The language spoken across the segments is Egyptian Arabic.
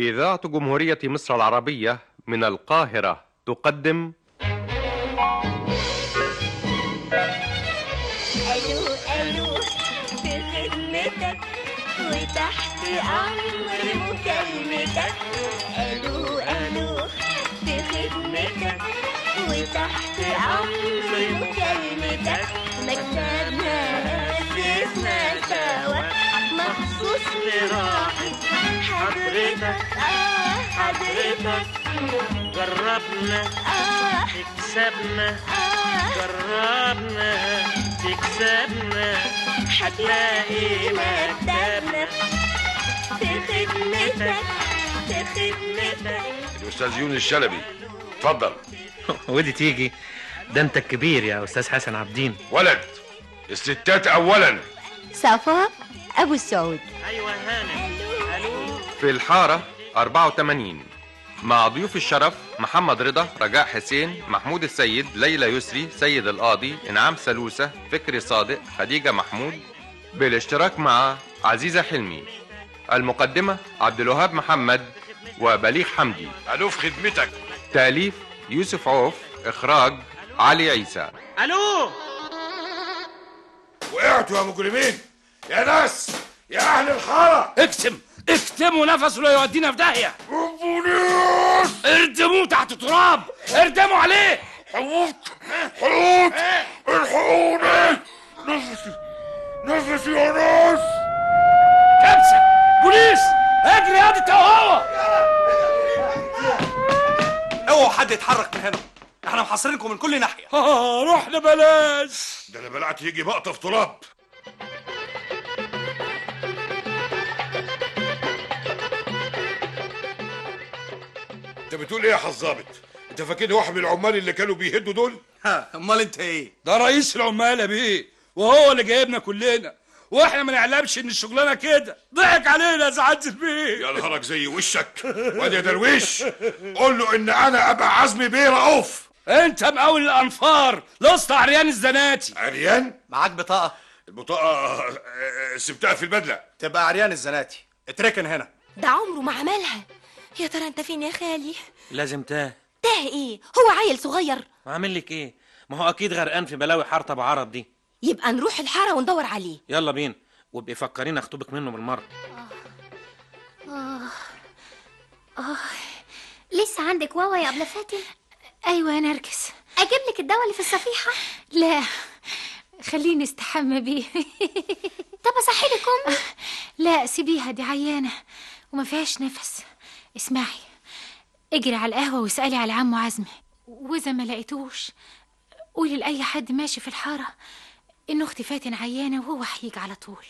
إذاعة جمهورية مصر العربية من القاهرة تقدم الو الو في خدمتك وتحت امر مكالمتك الو الو في خدمتك وتحت امر مكالمتك مكتبنا اسسنا سوا مخصوص لراحة حضرتك اه حضرتك جربنا اه تكسبنا اه جربنا تكسبنا هتلاقي مكتبنا في خدمتك في خدمتك الاستاذ يونس الشلبي اتفضل ودي تيجي ده انت الكبير يا استاذ حسن عبدين ولد الستات اولا صفا أبو السعود ايوه هانم الو في الحارة 84 مع ضيوف الشرف محمد رضا رجاء حسين محمود السيد ليلى يسري سيد القاضي انعام سلوسة فكري صادق خديجة محمود بالاشتراك مع عزيزة حلمي المقدمة عبد الوهاب محمد وبليغ حمدي الو في خدمتك تأليف يوسف عوف إخراج علي عيسى الو وقعتوا يا مجرمين يا ناس يا اهل الحاره اكتم اكتموا نفسه لا يودينا في داهيه بوليس اردموه تحت تراب اردموا عليه حوت حوت الحقوني نفسي نفسي يا ناس كبسه بوليس اجري يا دي انت وهو اوعوا حد يتحرك من هنا احنا محاصرينكم من كل ناحيه آه رحنا بلاش ده انا بلعت يجي بقطه في تراب انت بتقول ايه يا حظابط انت فاكرني واحد من العمال اللي كانوا بيهدوا دول ها امال انت ايه ده رئيس العمال بيه وهو اللي جايبنا كلنا واحنا ما نعلمش ان الشغلانه كده ضحك علينا يا سعاده البيه يا نهارك زي وشك واد يا درويش قول له ان انا ابقى عزمي بيه رؤوف انت مقاول الانفار لست عريان الزناتي عريان معاك بطاقه البطاقه آه، سبتها في البدله تبقى عريان الزناتي اتركن هنا ده عمره ما عملها يا ترى انت فين يا خالي لازم تاه ده ايه هو عيل صغير عامل لك ايه ما هو اكيد غرقان في بلاوي حاره ابو عرب دي يبقى نروح الحارة وندور عليه يلا بينا وابقي فكرين اخطبك منه بالمره لسه عندك واوا يا ابله فاتن ايوه يا نرجس اجيب لك الدواء اللي في الصفيحه لا خليني استحمى بيه طب اصحي لك امي لا سيبيها دي عيانه وما فيهاش نفس اسمعي اجري على القهوه واسالي على عمو عزمي واذا ما لقيتوش قولي لاي حد ماشي في الحاره ان اختي فاتن عيانه وهو هيجي على طول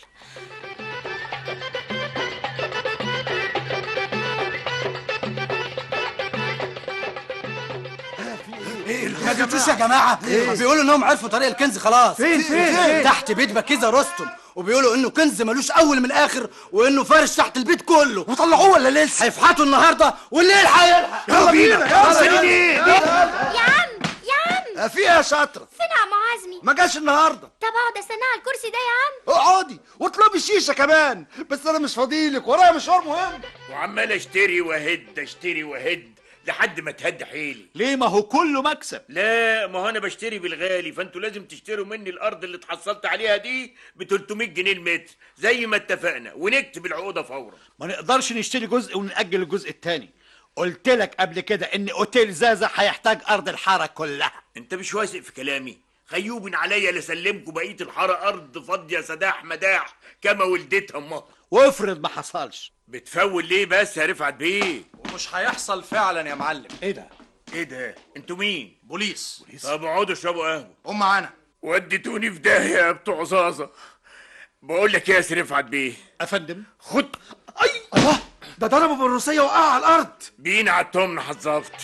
ما جبتوش يا جماعه بيقولوا انهم عرفوا طريق الكنز خلاص فين فين تحت بيت بكيزه رستم وبيقولوا انه كنز ملوش اول من الاخر وانه فارش تحت البيت كله وطلعوه ولا لسه هيفحطوا النهارده والليل هيلحق يلا بينا يا عم يا عم في ايه يا شاطرة؟ فين عمو عزمي ما جاش النهارده طب اقعد استناه على الكرسي ده يا عم اقعدي واطلبي الشيشة كمان بس انا مش فاضيلك ورايا مشوار مهم وعمال اشتري واهد اشتري واهد لحد ما تهد حيلي ليه ما هو كله مكسب لا ما هو انا بشتري بالغالي فانتوا لازم تشتروا مني الارض اللي اتحصلت عليها دي ب 300 جنيه المتر زي ما اتفقنا ونكتب العقوده فورا ما نقدرش نشتري جزء ونأجل الجزء التاني قلت لك قبل كده ان اوتيل زازا هيحتاج ارض الحارة كلها انت مش واثق في كلامي خيوب عليا لسلمكم بقيه الحاره ارض فاضيه سداح مداح كما ولدتها امها وافرض ما حصلش بتفول ليه بس يا رفعت بيه ومش هيحصل فعلا يا معلم ايه ده ايه ده انتوا مين بوليس طب اقعدوا اشربوا قهوه قوم معانا وديتوني في داهيه يا بتوع زازا بقول لك إيه يا سي رفعت بيه افندم خد الله ده ضربه بالروسية وقع على الارض بينا على التمن حظبت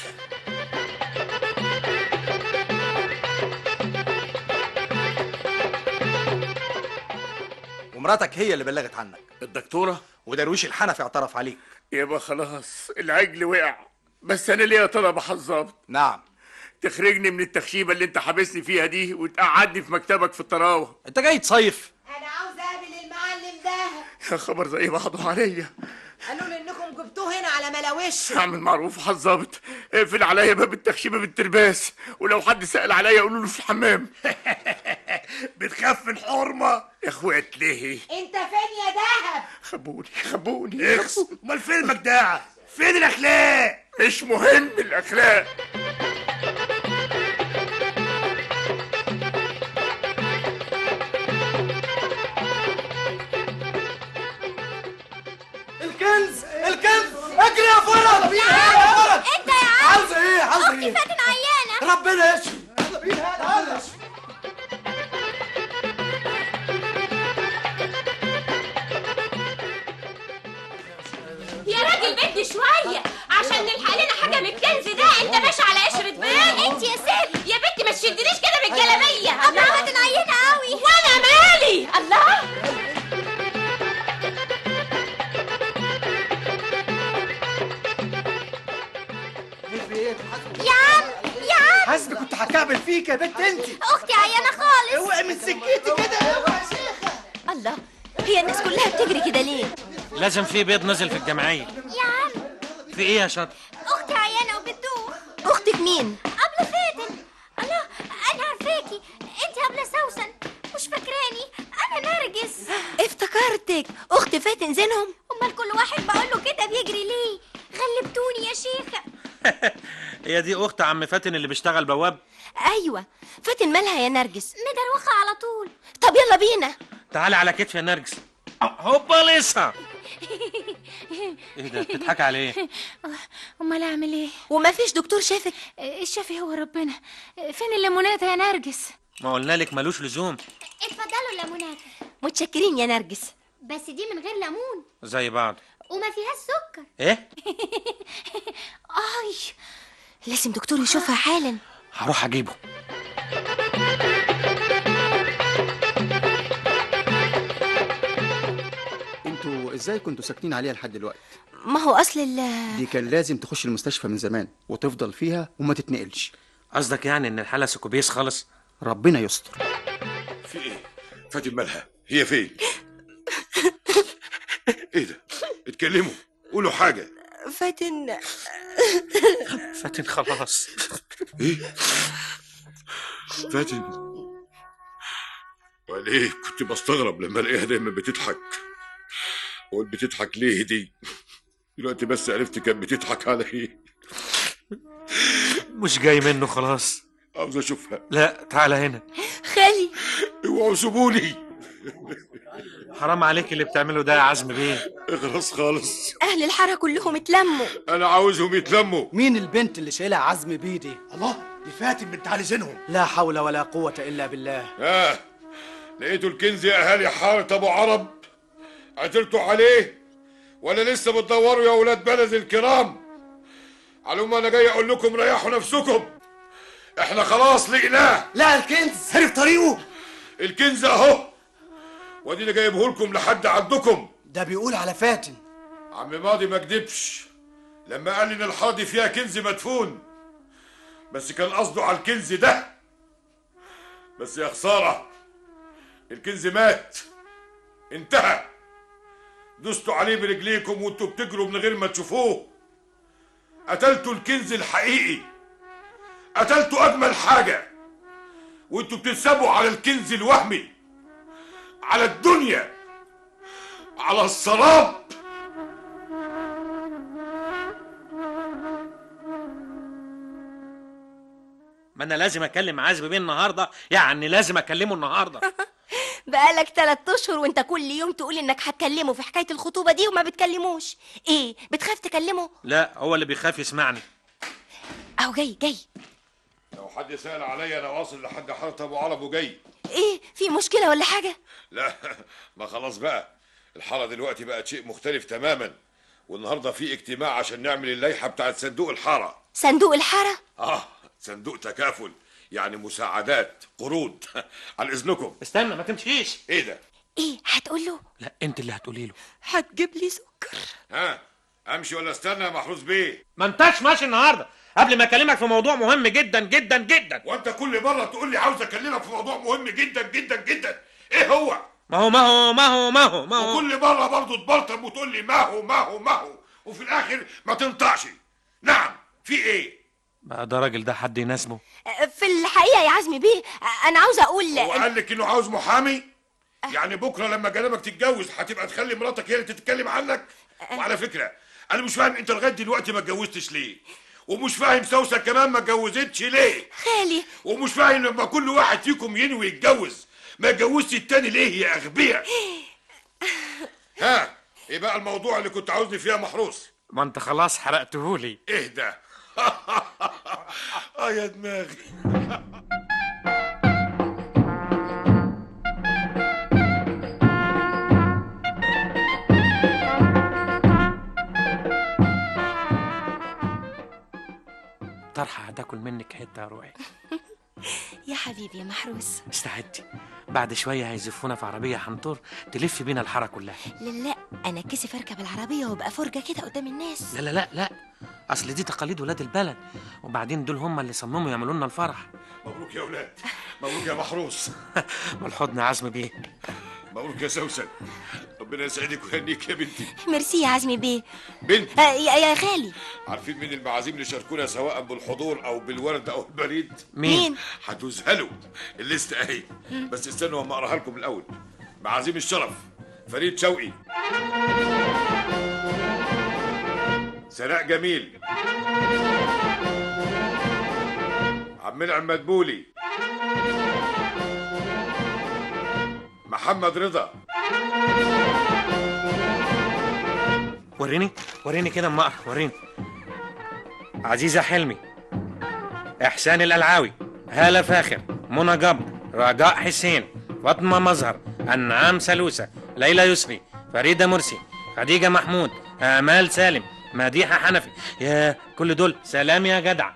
ومراتك هي اللي بلغت عنك الدكتوره ودرويش الحنفي اعترف عليك يبقى خلاص العجل وقع بس انا ليا طلب حظبت نعم تخرجني من التخشيبه اللي انت حابسني فيها دي وتقعدني في مكتبك في الطراوه انت جاي تصيف انا عاوز اقابل المعلم ده يا خبر زي بعضه عليا قالوا لي انكم جبتوه هنا على ملاوش اعمل معروف يا الظابط اقفل عليا باب التخشيبه بالترباس ولو حد سال عليا قولوا له في الحمام بتخاف من حرمه يا اخوات ليه انت فين يا دهب خبوني خبوني اخس امال فين المجدعه فين الاخلاق مش مهم الاخلاق الكنز الكنز اجري يا فرج يا فرج انت يا عم عاوزه ايه عاوزه اختي ايه فاتن عيانه ربنا يشفي يلا بينا يلا يا راجل بدي شويه عشان نلحق لنا حاجه من الكنز ده انت ماشي على قشره بيض انت يا ست يا بنتي ما تشدنيش كده بالجلابيه الله فاتن عيانه قوي وانا مالي الله يا عم يا عم حسبي كنت هكعبل فيك يا بنت انت اختي عيانه خالص اوعي من سكتي كده الله هي الناس كلها بتجري كده ليه لازم في بيض نزل في الجمعيه يا عم في ايه يا شاطر اختي عيانه وبتدوخ اختك مين قبل فاتن الله انا عارفاكي انت قبل سوسن مش فاكراني انا نرجس افتكرتك اخت فاتن زينهم امال كل واحد بقول له كده بيجري ليه غلبتوني يا شيخه هي دي اخت عم فاتن اللي بيشتغل بواب ايوه فاتن مالها يا نرجس مدروخه على طول طب يلا بينا تعالي على كتف يا نرجس هوبا لسه ايه ده بتضحكي على ايه امال اعمل ايه وما فيش دكتور شافك الشافي هو ربنا فين الليمونات يا نرجس ما قلنا لك ملوش لزوم اتفضلوا الليمونات متشكرين يا نرجس بس دي من غير ليمون زي بعض وما فيهاش سكر ايه اي لازم دكتور يشوفها حالا هروح اجيبه انتوا ازاي كنتوا ساكتين عليها لحد دلوقتي ما هو اصل ال دي كان لازم تخش المستشفى من زمان وتفضل فيها وما تتنقلش قصدك يعني ان الحاله سكوبيس خالص ربنا يستر في ايه فاتن مالها هي فين ايه ده اتكلموا قولوا حاجه فاتن فاتن خلاص ايه فاتن وليه كنت بستغرب لما الاقيها دايما بتضحك اقول بتضحك ليه دي دلوقتي بس عرفت كانت بتضحك على ايه مش جاي منه خلاص عاوز اشوفها لا تعالى هنا خالي اوعوا سيبوني حرام عليك اللي بتعمله ده يا عزم بيه اخرس خالص اهل الحاره كلهم اتلموا انا عاوزهم يتلموا مين البنت اللي شايلها عزم بيدي الله دي فاتن بنت علي زينهم لا حول ولا قوة إلا بالله ها لقيتوا الكنز يا اهالي حاره ابو عرب عثرتوا عليه ولا لسه بتدوروا يا اولاد بلد الكرام على العموم انا جاي اقول لكم ريحوا نفسكم احنا خلاص لقيناه لا الكنز عرف طريقه الكنز اهو وادينا جايبه لكم لحد عندكم ده بيقول على فاتن عم ماضي ما كدبش لما قال ان الحاضي فيها كنز مدفون بس كان قصده على الكنز ده بس يا خسارة الكنز مات انتهى دوستوا عليه برجليكم وانتوا بتجروا من غير ما تشوفوه قتلتوا الكنز الحقيقي قتلتوا اجمل حاجة وانتوا بتنسبوا على الكنز الوهمي على الدنيا على السراب ما انا لازم اكلم عزم بيه النهارده يعني لازم اكلمه النهارده بقالك تلات اشهر وانت كل يوم تقول انك هتكلمه في حكايه الخطوبه دي وما بتكلموش ايه بتخاف تكلمه لا هو اللي بيخاف يسمعني اهو جاي جاي لو حد سأل عليا انا واصل لحد حاره ابو عرب وجاي ايه في مشكله ولا حاجه لا ما خلاص بقى الحاره دلوقتي بقت شيء مختلف تماما والنهارده في اجتماع عشان نعمل اللائحه بتاعت صندوق الحاره صندوق الحاره اه صندوق تكافل يعني مساعدات قروض على اذنكم استنى ما تمشيش ايه ده ايه هتقول له لا انت اللي هتقولي له هتجيب لي سكر ها امشي ولا استنى يا محروس بيه ما انتش ماشي النهارده قبل ما اكلمك في موضوع مهم جدا جدا جدا وانت كل مره تقول لي عاوز اكلمك في موضوع مهم جدا جدا جدا ايه هو ما هو ما هو ما هو ما هو ما هو وكل مره برضه تبلطم وتقول لي ما هو ما هو ما هو وفي الاخر ما تنطعش نعم في ايه بقى ده راجل ده حد يناسبه في الحقيقه يا عزمي بيه انا عاوزه اقول هو قال لك انه عاوز محامي يعني بكره لما جنابك تتجوز هتبقى تخلي مراتك هي اللي تتكلم عنك وعلى فكره انا مش فاهم انت لغايه دلوقتي ما اتجوزتش ليه ومش فاهم سوسه كمان ما اتجوزتش ليه خالي ومش فاهم لما كل واحد فيكم ينوي يتجوز ما اتجوزش التاني ليه يا اغبياء ها ايه بقى الموضوع اللي كنت عاوزني فيها محروس ما انت خلاص حرقتهولي اهدى اه يا دماغي طرحة هتاكل منك حتة يا روحي يا حبيبي يا محروس استعدي بعد شوية هيزفونا في عربية حنطور تلف بينا الحارة كلها لا لا انا كسف اركب العربيه وابقى فرجه كده قدام الناس لا لا لا لا أصل دي تقاليد ولاد البلد وبعدين دول هم اللي صمموا يعملوا لنا الفرح مبروك يا اولاد مبروك يا محروس والحضن عزم بيه مبروك يا سوسن ربنا يسعدك ويهنيك يا بنتي ميرسي يا عزمي بيه بنت آه، يا يا خالي عارفين مين المعازيم اللي شاركونا سواء بالحضور او بالورد او البريد مين؟ مين؟ هتذهلوا الليست اهي بس استنوا اما اقراها لكم الاول معازيم الشرف فريد شوقي سناء جميل عم منعم مدبولي محمد رضا وريني وريني كده اما اقرا وريني عزيزة حلمي إحسان الألعاوي هالة فاخر منى جبر رجاء حسين فاطمة مظهر أنعام سلوسة ليلى يسري فريدة مرسي خديجة محمود آمال سالم مديحة حنفي يا كل دول سلام يا جدع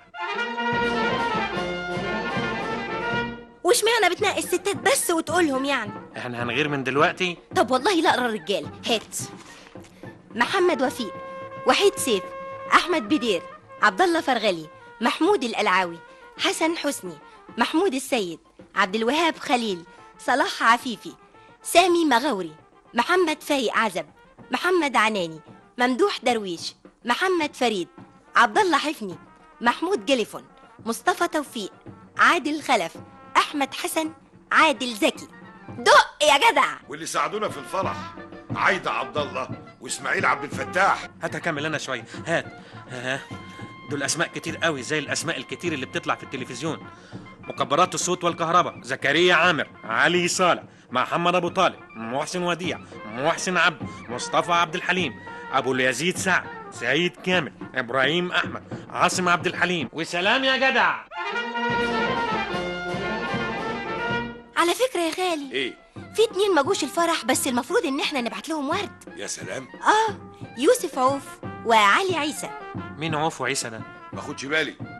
واشمعنى بتنقي الستات بس وتقولهم يعني احنا هنغير من دلوقتي طب والله لا اقرا الرجاله هات محمد وفيق وحيد سيف احمد بدير عبد الله فرغلي محمود القلعاوي حسن حسني محمود السيد عبد الوهاب خليل صلاح عفيفي سامي مغاوري محمد فايق عزب محمد عناني ممدوح درويش محمد فريد عبد الله حفني محمود جليفون مصطفى توفيق عادل خلف احمد حسن عادل زكي دق يا جدع واللي ساعدونا في الفرح عايدة عبد الله واسماعيل عبد الفتاح هات اكمل انا شويه هات ها دول اسماء كتير قوي زي الاسماء الكتير اللي بتطلع في التلفزيون مكبرات الصوت والكهرباء زكريا عامر علي صالح محمد ابو طالب محسن وديع محسن عبد مصطفى عبد الحليم ابو اليزيد سعد سعيد كامل ابراهيم احمد عاصم عبد الحليم وسلام يا جدع على فكرة يا غالي ايه في اتنين ما جوش الفرح بس المفروض ان احنا نبعت لهم ورد يا سلام اه يوسف عوف وعلي عيسى مين عوف وعيسى ده ما خدش بالي